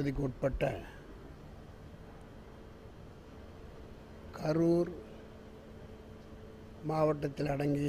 தொகுதிக்கு உட்பட்ட கரூர் மாவட்டத்தில் அடங்கிய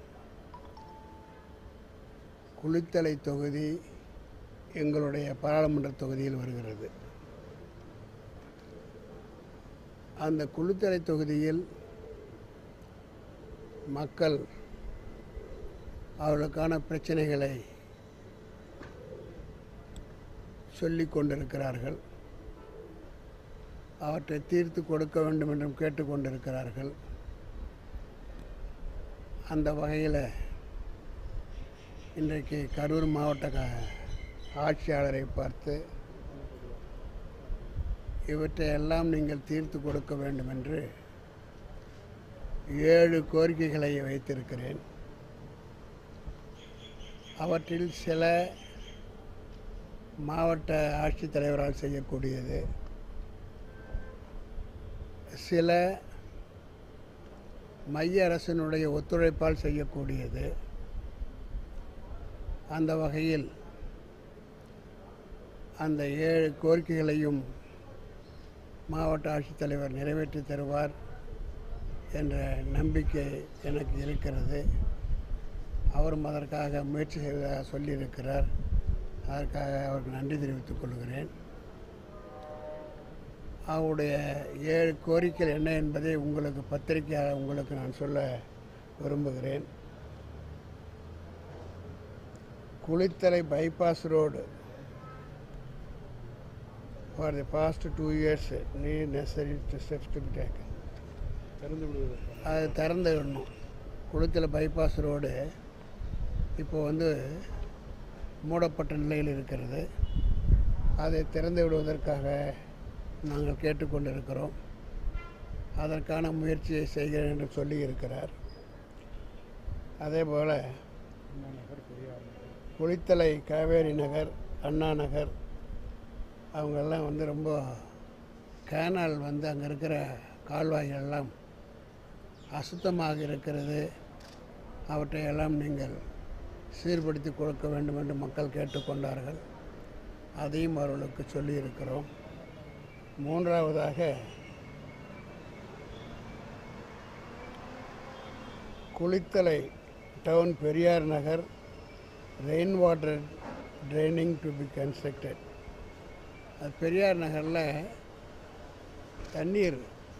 குளித்தலை தொகுதி எங்களுடைய பாராளுமன்ற தொகுதியில் வருகிறது அந்த குளித்தலை தொகுதியில் மக்கள் அவர்களுக்கான பிரச்சனைகளை சொல்லிக் கொண்டிருக்கிறார்கள் அவற்றை தீர்த்து கொடுக்க வேண்டும் என்றும் கேட்டுக்கொண்டிருக்கிறார்கள் அந்த வகையில் இன்றைக்கு கரூர் மாவட்ட க- ஆட்சியாளரை பார்த்து இவற்றை எல்லாம் நீங்கள் தீர்த்து கொடுக்க வேண்டும் என்று ஏழு கோரிக்கைகளை வைத்திருக்கிறேன் அவற்றில் சில மாவட்ட ஆட்சித்தலைவரால் செய்யக்கூடியது சில மைய அரசினுடைய ஒத்துழைப்பால் செய்யக்கூடியது அந்த வகையில் அந்த ஏழு கோரிக்கைகளையும் மாவட்ட ஆட்சித்தலைவர் நிறைவேற்றி தருவார் என்ற நம்பிக்கை எனக்கு இருக்கிறது அவரும் அதற்காக முயற்சி செய்வதாக சொல்லியிருக்கிறார் அதற்காக அவருக்கு நன்றி தெரிவித்துக் கொள்கிறேன் அவருடைய ஏழு கோரிக்கைகள் என்ன என்பதை உங்களுக்கு பத்திரிகையாக உங்களுக்கு நான் சொல்ல விரும்புகிறேன் Kulithalai bypass road for the past two years need necessary steps to be taken திறந்து விடுவது அது திறந்து விடணும் குளத்தில் பைபாஸ் ரோடு இப்போ வந்து மூடப்பட்ட நிலையில் இருக்கிறது அதை திறந்து விடுவதற்காக நாங்கள் கேட்டுக்கொண்டிருக்கிறோம் அதற்கான முயற்சியை செய்கிறேன் என்று சொல்லி இருக்கிறார் அதே போல் அண்ணா நகர் பெரியார் நகர் குளித்தலை காவேரி நகர் அண்ணா நகர் அவங்கெல்லாம் வந்து ரொம்ப கேனால் வந்து அங்கே இருக்கிற கால்வாய்கள் எல்லாம் அசுத்தமாக இருக்கிறது அவற்றை எல்லாம் நீங்கள் சீர்படுத்தி கொடுக்க வேண்டும் என்று மக்கள் கேட்டுக்கொண்டார்கள் அதையும் அவர்களுக்கு சொல்லியிருக்கிறோம் மூன்றாவதாக Kulithalai town Periyar Nagar rain water draining to be constructed அது பெரியார் நகரில் தண்ணீர்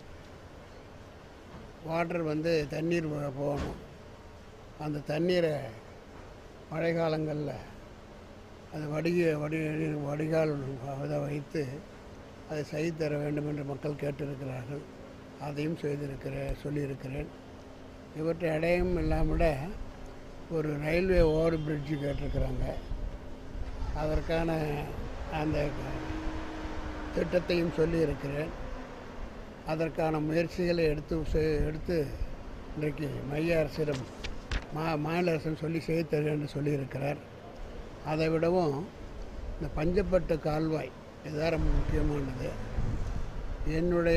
வாட்டர் வந்து தண்ணீர் போ- போகணும் அந்த தண்ணீரை மழை காலங்களில் அது வடிக வடி வடிகால் அதை வைத்து அதை செய்து தர வேண்டும் என்று மக்கள் கேட்டிருக்கிறார்கள் அதையும் செய்திருக்கிற சொல்லியிருக்கிறேன் இவற்றை அடையும் இல்லாமல் ஒரு ரயில்வே ஓவர் பிரிட்ஜு கேட்டிருக்கிறாங்க அதற்கான அந்த திட்டத்தையும் சொல்லியிருக்கிறேன் அதற்கான முயற்சிகளை எடுத்து செய்- எடுத்து இன்றைக்கு மைய அரசிடம் மா மாநில அரசும் சொல்லி செய்து தருகிறேன் என்று சொல்லியிருக்கிறார் அதை விடவும் இந்த பஞ்சப்பட்டு கால்வாய் இதுதான் ரொம்ப முக்கியமானது என்னுடைய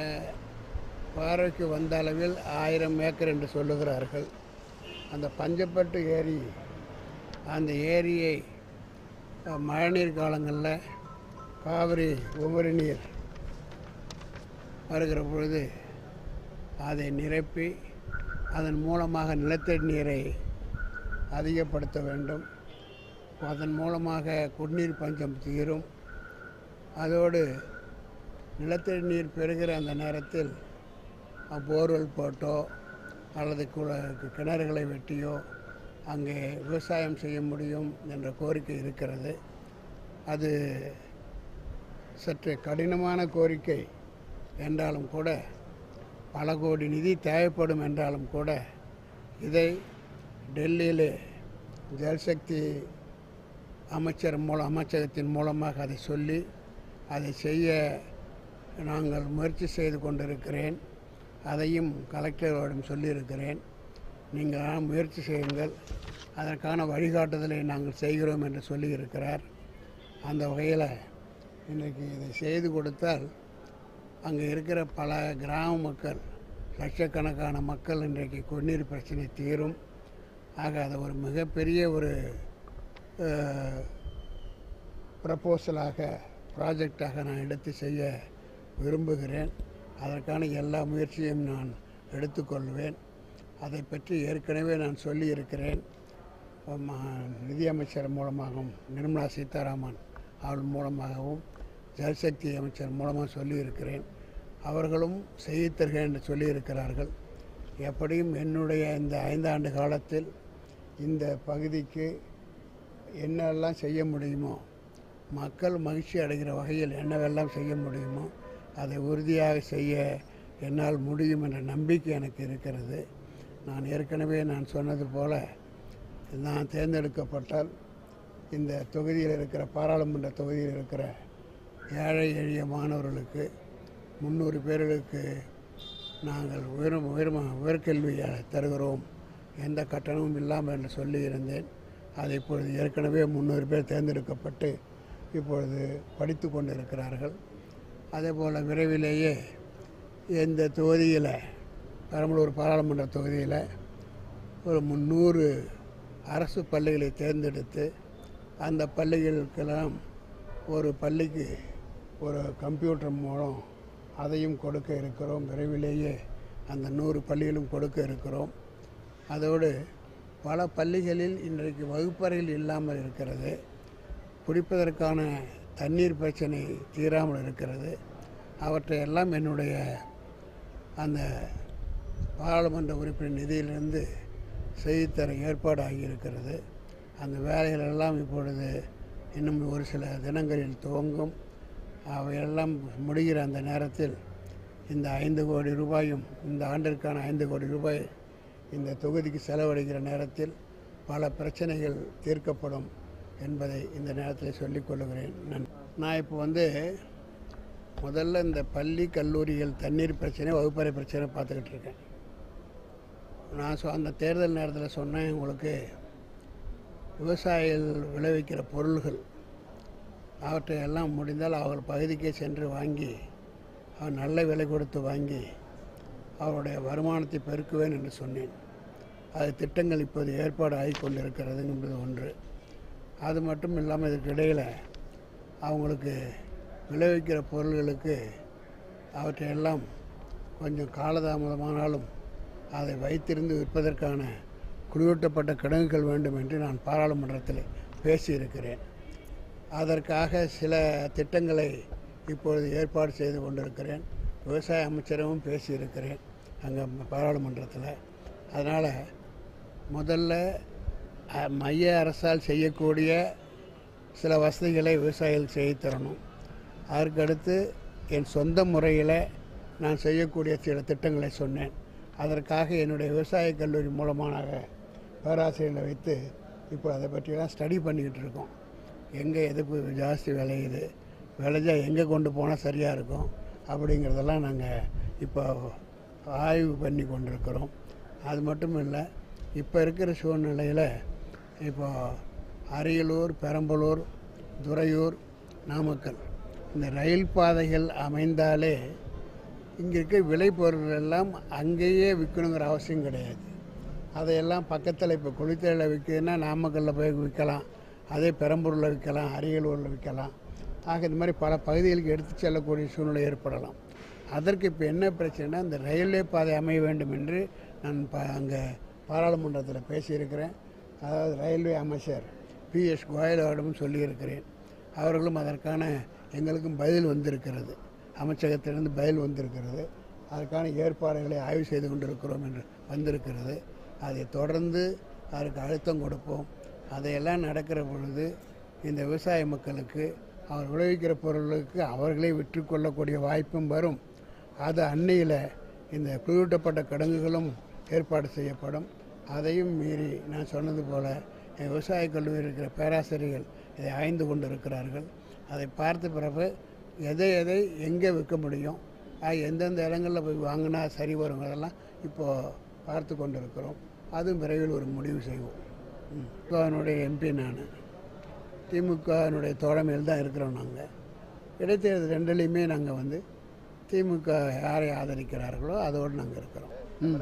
பார்வைக்கு வந்த அளவில் ஆயிரம் ஏக்கர் என்று சொல்லுகிறார்கள் அந்த பஞ்சப்பட்டு ஏரி அந்த ஏரியை அஹ், மழைநீர் காலங்களில் காவிரி உபரி நீர் வருகிற பொழுது அதை நிரப்பி அதன் மூலமாக நிலத்தடி நீரை அதிகப்படுத்த வேண்டும் அதன் மூலமாக குடிநீர் பஞ்சம் தீரும் அதோடு நிலத்தடி நீர் பெறுகிற அந்த நேரத்தில் போர்வெல் போட்டோ அல்லது கு- கிணறுகளை வெட்டியோ அங்கே விவசாயம் செய்ய முடியும் என்ற கோரிக்கை இருக்கிறது அது சற்று கடினமான கோரிக்கை என்றாலும் கூட பல கோடி நிதி தேவைப்படும் என்றாலும் கூட இதை டெல்லியில் ஜல்சக்தி அமைச்சர் மூலம் அமைச்சகத்தின் மூலமாக அதை சொல்லி அதை செய்ய நாங்கள் முயற்சி செய்து கொண்டிருக்கிறேன் அதையும் கலெக்டரிடம் சொல்லியிருக்கிறேன் நீங்கள் ஆனால் முயற்சி செய்யுங்கள் அதற்கான வழிகாட்டுதலை நாங்கள் செய்கிறோம் என்று சொல்லியிருக்கிறார் அந்த வகையில் இன்றைக்கு இதை செய்து கொடுத்தால் அங்கே இருக்கிற பல கிராம மக்கள் லட்சக்கணக்கான மக்கள் இன்றைக்கு குடிநீர் பிரச்சனை தீரும் ஆக அது ஒரு மிகப்பெரிய ஒரு ப்ரப்போசலாக ப்ராஜெக்டாக நான் எடுத்து செய்ய விரும்புகிறேன் அதற்கான எல்லா முயற்சியும் நான் எடுத்துக்கொள்வேன் அதை பற்றி ஏற்கனவே நான் சொல்லியிருக்கிறேன் ம- நிதியமைச்சர் மூலமாகவும் நிர்மலா சீதாராமன் அவள் மூலமாகவும் ஜல்சக்தி அமைச்சர் மூலமாக சொல்லியிருக்கிறேன் அவர்களும் செய்து தருகிறேன் என்று சொல்லியிருக்கிறார்கள் எப்படியும் என்னுடைய இந்த ஐந்தாண்டு காலத்தில் இந்த பகுதிக்கு என்னெல்லாம் செய்ய முடியுமோ மக்கள் மகிழ்ச்சி அடைகிற வகையில் என்னவெல்லாம் செய்ய முடியுமோ அதை உறுதியாக செய்ய என்னால் முடியும் என்ற நம்பிக்கை எனக்கு இருக்கிறது நான் ஏற்கனவே நான் சொன்னது போல நான் தேர்ந்தெடுக்கப்பட்டால் இந்த தொகுதியில் இருக்கிற பாராளுமன்ற தொகுதியில் இருக்கிற ஏழை எளிய மாணவர்களுக்கு முந்நூறு பேர்களுக்கு நாங்கள் உயர் உயர் உயர்கல்வி தருகிறோம் எந்த கட்டணமும் இல்லாமல் என்று சொல்லியிருந்தேன் அது இப்பொழுது ஏற்கனவே முந்நூறு பேர் தேர்ந்தெடுக்கப்பட்டு இப்பொழுது படித்து கொண்டிருக்கிறார்கள் அதே போல் விரைவிலேயே இந்த தொகுதியில் பெரம்பலூர் பாராளுமன்ற தொகுதியில் ஒரு முந்நூறு அரசு பள்ளிகளை தேர்ந்தெடுத்து அந்த பள்ளிகளுக்கெல்லாம் ஒரு பள்ளிக்கு ஒரு கம்ப்யூட்டர் மூலம் அதையும் கொடுக்க இருக்கிறோம் விரைவிலேயே அந்த நூறு பள்ளிகளும் கொடுக்க இருக்கிறோம் அதோடு பல பள்ளிகளில் இன்றைக்கு வகுப்பறைகள் இல்லாமல் இருக்கிறது குடிப்பதற்கான தண்ணீர் பிரச்சனை தீராமல் இருக்கிறது அவற்றை எல்லாம் என்னுடைய அந்த பாராளுமன்ற உறுப்பினர் நிதியிலிருந்து செய்தித்தர ஏற்பாடு ஆகியிருக்கிறது அந்த வேலைகள் எல்லாம் இப்பொழுது இன்னும் ஒரு சில தினங்களில் துவங்கும் அவையெல்லாம் முடிகிற அந்த நேரத்தில் இந்த ஐந்து கோடி ரூபாயும் இந்த ஆண்டிற்கான ஐந்து கோடி ரூபாய் இந்த தொகுதிக்கு செலவழிக்கிற நேரத்தில் பல பிரச்சனைகள் தீர்க்கப்படும் என்பதை இந்த நேரத்தில் சொல்லிக் கொள்ளுகிறேன் நான் நான் இப்போ வந்து முதல்ல இந்த பள்ளி கல்லூரிகள் தண்ணீர் பிரச்சனை வகுப்பறை பிரச்சனை பார்த்துக்கிட்டு இருக்கேன் நான் சொ அந்த தேர்தல் நேரத்தில் சொன்னேன் உங்களுக்கு விவசாயிகள் விளைவிக்கிற பொருள்கள் அவற்றை எல்லாம் முடிந்தால் அவர்கள் பகுதிக்கே சென்று வாங்கி அவர் நல்ல விலை கொடுத்து வாங்கி அவருடைய வருமானத்தை பெருக்குவேன் என்று சொன்னேன் அது திட்டங்கள் இப்போது ஏற்பாடு ஆகி கொண்டிருக்கிறது என்பது ஒன்று அது மட்டும் இல்லாமல் இதற்கு இடையில் அவங்களுக்கு விளைவிக்கிற பொருள்களுக்கு அவற்றையெல்லாம் கொஞ்சம் காலதாமதமானாலும் அதை வைத்திருந்து விற்பதற்கான குளிரூட்டப்பட்ட கிடங்குகள் வேண்டும் என்று நான் பாராளுமன்றத்தில் பேசியிருக்கிறேன் அதற்காக சில திட்டங்களை இப்பொழுது ஏற்பாடு செய்து கொண்டிருக்கிறேன் விவசாய அமைச்சரவும் பேசியிருக்கிறேன் அங்கே பாராளுமன்றத்தில் அதனால் முதல்ல அ, மைய அரசால் செய்யக்கூடிய சில வசதிகளை விவசாயிகள் செய்து தரணும் அதற்கடுத்து என் சொந்த முறையில் நான் செய்யக்கூடிய சில திட்டங்களை சொன்னேன் அதற்காக என்னுடைய விவசாய கல்லூரி மூலமாக பேராசிரியர்களை வைத்து இப்போ அதை பற்றியெல்லாம் ஸ்டடி பண்ணிக்கிட்டு இருக்கோம் எங்கே எதுக்கு ஜாஸ்தி விளையுது விளைஞ்சா எங்கே கொண்டு போனால் சரியாக இருக்கும் அப்படிங்கிறதெல்லாம் நாங்கள் இப்போ ஆய்வு பண்ணி கொண்டிருக்கிறோம் அது மட்டும் இல்லை இப்போ இருக்கிற சூழ்நிலையில் இப்போ அரியலூர் பெரம்பலூர் துறையூர் நாமக்கல் இந்த ரயில் பாதைகள் அமைந்தாலே இங்கே இருக்க விளைபொருள் எல்லாம் அங்கேயே விற்கணுங்கிற அவசியம் கிடையாது அதையெல்லாம் பக்கத்தில் இப்போ குளித்தலையில் விற்குதுன்னா நாமக்கல்லில் போய் விற்கலாம் அதே பெரம்பூரில் விற்கலாம் அரியலூரில் விற்கலாம் ஆக இந்த மாதிரி பல பகுதிகளுக்கு எடுத்து செல்லக்கூடிய சூழ்நிலை ஏற்படலாம் அதற்கு இப்போ என்ன பிரச்சனைனா இந்த ரயில்வே பாதை அமைய வேண்டும் என்று நான் ப அங்கே பாராளுமன்றத்தில் பேசியிருக்கிறேன் அதாவது ரயில்வே அமைச்சர் பிஎஸ் கோயலோடும் சொல்லியிருக்கிறேன் அவர்களும் அதற்கான எங்களுக்கும் பதில் வந்திருக்கிறது அமைச்சகத்திலிருந்து பதில் வந்திருக்கிறது அதற்கான ஏற்பாடுகளை ஆய்வு செய்து கொண்டிருக்கிறோம் என்று வந்திருக்கிறது அதை தொடர்ந்து அதற்கு அழுத்தம் கொடுப்போம் அதையெல்லாம் நடக்கிற பொழுது இந்த விவசாய மக்களுக்கு அவர் விளைவிக்கிற பொருளுக்கு அவர்களே விற்றுக்கொள்ளக்கூடிய வாய்ப்பும் வரும் அது அன்னையில் இந்த குளிரூட்டப்பட்ட கிடங்குகளும் ஏற்பாடு செய்யப்படும் அதையும் மீறி நான் சொன்னது போல் என் விவசாய கல்லூரியில் இருக்கிற பேராசிரியர்கள் இதை ஆய்ந்து கொண்டு இருக்கிறார்கள் அதை பார்த்த பிறகு எதை எதை எங்கே விற்க முடியும் ஆக எந்தெந்த இடங்களில் போய் வாங்கினா சரி வருங்கிறதெல்லாம் இப்போது பார்த்து கொண்டு இருக்கிறோம் அதுவும் விரைவில் ஒரு முடிவு செய்வோம் ம். திமுகவினுடைய எம்பி நான் திமுகவினுடைய தோழமையில் தான் இருக்கிறோம் நாங்கள் இடைத்தேர்தல் ரெண்டுலேயுமே நாங்கள் வந்து திமுக யாரை ஆதரிக்கிறார்களோ அதோடு நாங்கள் இருக்கிறோம் ம்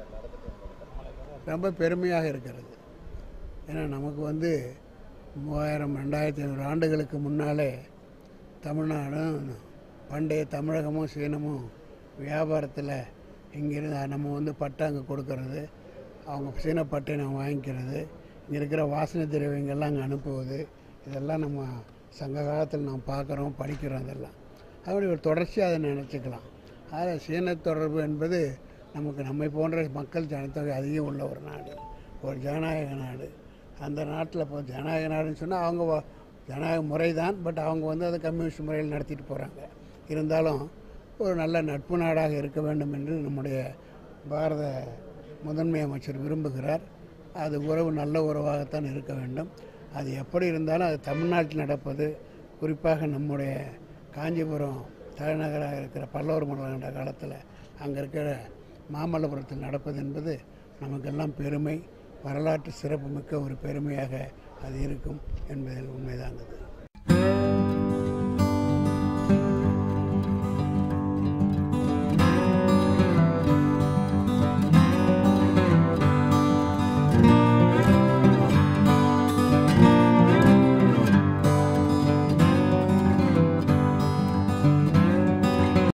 ரொம்ப பெருமையாக இருக்கிறது ஏன்னா நமக்கு வந்து மூவாயிரம் ரெண்டாயிரத்தி ஐநூறு ஆண்டுகளுக்கு முன்னாலே தமிழ்நாடும் பண்டைய தமிழகமும் சீனமும் வியாபாரத்தில் இங்கிருந்து நம்ம வந்து பட்டை அங்கே கொடுக்கறது அவங்க சீன பட்டை நம்ம வாங்கிக்கிறது இங்கே இருக்கிற வாசனை திரவியங்கள்லாம் அங்கே அனுப்புவது இதெல்லாம் நம்ம சங்க காலத்தில் நாம் பார்க்குறோம் படிக்கிறோம் இதெல்லாம் அப்படி ஒரு தொடர்ச்சியாக அதை நினச்சிக்கலாம் அதில் சீன தொடர்பு என்பது நமக்கு நம்மை போன்ற மக்கள் ஜனத்தொகை அதிகம் உள்ள ஒரு நாடு ஒரு ஜனநாயக நாடு அந்த நாட்டில் இப்போ ஜனநாயக நாடுன்னு சொன்னால் அவங்க வ- ஜனநாயக முறை தான் பட் அவங்க வந்து அதை கம்யூனிஸ்ட் முறையில் நடத்திட்டு போகிறாங்க இருந்தாலும் ஒரு நல்ல நட்பு நாடாக இருக்க வேண்டும் என்று நம்முடைய பாரத முதன்மை அமைச்சர் விரும்புகிறார் அது உறவு நல்ல உறவாகத்தான் இருக்க வேண்டும் அது எப்படி இருந்தாலும் அது தமிழ்நாட்டில் நடப்பது குறிப்பாக நம்முடைய காஞ்சிபுரம் தலைநகராக இருக்கிற பல்லவர் மன்னர்கள காலத்தில் அங்கே இருக்கிற மாமல்லபுரத்தில் நடப்பது என்பது நமக்கெல்லாம் பெருமை வரலாற்று சிறப்புமிக்க ஒரு பெருமையாக அது இருக்கும் என்பதில் உண்மைதானது